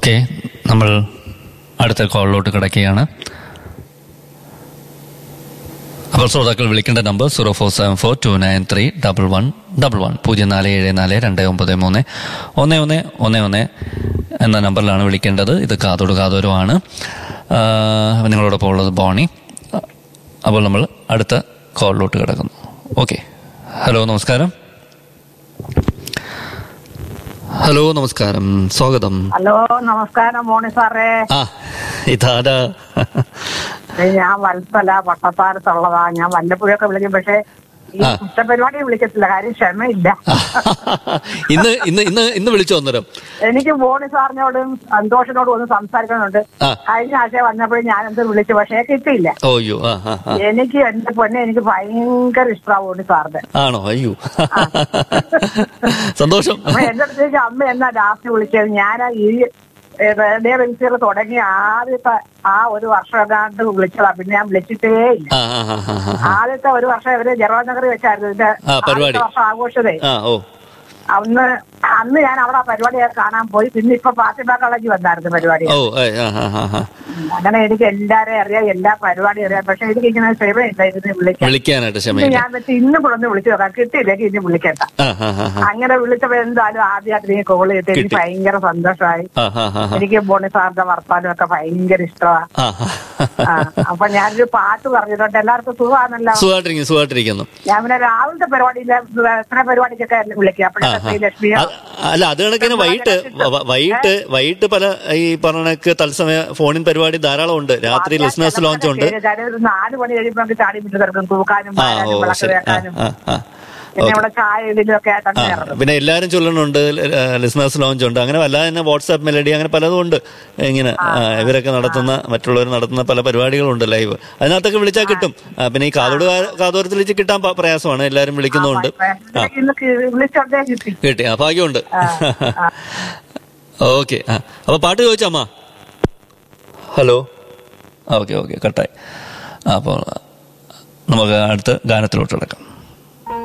Okay നമ്മൾ അടുത്ത കോളിലോട്ട് കിടക്കുകയാണ് അപ്പോൾ ശ്രോതാക്കൾ വിളിക്കേണ്ട number zero four seven four two nine three double one double one പൂജ്യം നാല് ഏഴ് നാല് രണ്ട് ഒമ്പത് മൂന്ന് ഒന്ന് ഒന്ന് ഒന്ന് ഒന്ന് എന്ന നമ്പറിലാണ് വിളിക്കേണ്ടത് ഇത് കാതോട് കാതോരമാണ് നിങ്ങളോടൊപ്പം ഉള്ളത് ബോണി അപ്പോൾ നമ്മൾ അടുത്ത കോളിലോട്ട് കിടക്കുന്നു ഓക്കെ ഹലോ നമസ്കാരം ഹലോ നമസ്കാരം സ്വാഗതം ഹലോ നമസ്കാരം മോണി സാറേ ആ ഇതാരാ ഏയ് ഞാൻ വത്സല പട്ടത്താരത്തുള്ളതാ ഞാൻ വല്ലപ്പോഴൊക്കെ വിളിക്കും പക്ഷെ ഈ ആ. കുറ്റപരിപാടി വിളിക്കത്തില്ല കാര്യം ക്ഷമയില്ല ഇന്ന് ഇന്ന് ഇന്ന് ഇന്ന് വിളിച്ചു വന്നേരം എനിക്ക് മോണി സാറിനോടും സന്തോഷിനോടും ഒന്ന് സംസാരിക്കാനുണ്ട് ആ. കഴിഞ്ഞ ആഴ്ച വന്നപ്പോഴും ഞാൻ എന്ത് വിളിച്ചു പക്ഷേ കിട്ടിയില്ല ഓയ്യോ ആ ആ ആ എനിക്ക് എന്റെ പൊന്നെ എനിക്ക് ഭയങ്കര ഇഷ്ടമാണ് മോണി സാറിന്റെ ആണോ അയ്യോ സന്തോഷം അപ്പൊ എന്റെ അടുത്തേക്ക് അമ്മ എന്നാ ലാസ്റ്റ് വിളിച്ചത് ഞാൻ ഈ റേഡിയോ റെജിസ്റ്റർ തുടങ്ങിയ ആദ്യത്തെ ആ ഒരു വർഷം ഏതാണ്ട് വിളിച്ചതാ പിന്നെ ഞാൻ വിളിച്ചിട്ടേ ഇല്ല ആ ആ ആ ആ, ആ. ആദ്യത്തെ ഒരു വർഷം ഇവര് ജവഹർ നഗറിൽ വെച്ചായിരുന്നു ഇതിന്റെ ആ, പരിപാടി. ആദ്യത്തെ വർഷം ആഘോഷതേ ആ ഓ അന്ന് അന്ന് ഞാൻ അവിടെ ആ പരിപാടി കാണാൻ പോയി പിന്നെ ഇപ്പൊ ഫാത്തിമ കോളേജ് വന്നായിരുന്നു പരിപാടി ഓ ഏയ്, ആ ആ ആ ആ. അങ്ങനെ എനിക്ക് എല്ലാരെയും അറിയാം എല്ലാ പരിപാടിയും അറിയാം പക്ഷെ എനിക്ക് ഇങ്ങനെ ക്ഷമയുണ്ടായിരുന്നു വിളിക്കാൻ വിളിക്കാനായിട്ട് ഇന്ന് ക്ഷമയില്ല ഞാൻ വെച്ച് ഇന്ന് കൂടെ ഒന്ന് വിളിച്ചു നോക്കാം കിട്ടിയില്ലെങ്കിൽ ഇനി വിളിക്കണ്ട ആ ആ ആ ആ. അങ്ങനെ വിളിച്ചപ്പോ എന്തായാലും ആദ്യമായിട്ട് നീ കോൾ ചെയ്തിട്ട് എനിക്ക് കിട്ടി. ഭയങ്കര സന്തോഷമായി ആ ആ ആ ആ. എനിക്ക് ബോണി സാറിന്റെ വർത്താനം ഒക്കെ ഭയങ്കര ഇഷ്ടമാണ് ആ ആ, അപ്പൊ ഞാനൊരു പാട്ട് പറഞ്ഞിട്ടുണ്ട് എല്ലാവർക്കും സുഖമാണല്ലോ സുഖമായിട്ടിരിക്കുന്നു സുഖമായിട്ടിരിക്കുന്നു ഞാൻ പിന്നെ രാവിലത്തെ പരിപാടിയിലെ എത്ര പരിപാടിക്കൊക്കെ വിളിക്കുക ആ, അപ്പോഴത്തെ ആ. ലക്ഷ്മിയോ അത് അല്ല അത് കണക്കിന് വൈകിട്ട് വ- വ- വൈകിട്ട് വൈകിട്ട് പല ഈ പറഞ്ഞ തത്സമയ ഫോണിൻ പരിപാടി ധാരാളം ഉണ്ട് രാത്രി ലിസ്ണേഴ്സ് ലോഞ്ച് ഉണ്ട് ഒരു നാല് മണി കഴിയുമ്പോ നമുക്ക് ചാടി വിട്ട് കിടക്കും തൂക്കാനും ആ ഓ വാരാനും വിളക്ക് ശരി ആ വെക്കാനും ആ ആ പിന്നെ ഓക്കെ ഇവിടെ ചായ ഇതിലും ഒക്കെ ആയിട്ട് ആ അങ്ങനെ ഇറങ്ങും പിന്നെ എല്ലാവരും ചൊല്ലണുണ്ട് ലിസ്ണേഴ്സ് ലോഞ്ച് ഉണ്ട് അങ്ങനെ അല്ലാതെ തന്നെ വാട്സാപ്പ് മെലഡി അങ്ങനെ പലതും ഉണ്ട് ഇങ്ങനെ ആ, ഇവരൊക്കെ നടത്തുന്ന മറ്റുള്ളവർ നടത്തുന്ന പല പരിപാടികളുണ്ട് ലൈവ് അതിനകത്തൊക്കെ വിളിച്ചാൽ കിട്ടും ആ, പിന്നെ ഈ കാതോട് കാ- കാതോരത്തിൽ വെച്ച് കിട്ടാൻ പ- പ്രയാസമാണ് എല്ലാവരും വിളിക്കുന്നുണ്ട് ആ ഇന്ന് വിളിച്ചോണ്ടേ കിട്ടി കിട്ടി ആ ഭാഗ്യമുണ്ട് ഓക്കെ ആ അപ്പൊ പാട്ട് ചോദിച്ചാ അമ്മ ഹലോ ഓക്കെ ഓക്കെ കട്ടായി അപ്പോൾ നമുക്ക് അടുത്ത ഗാനത്തിലോട്ട് കിടക്കാം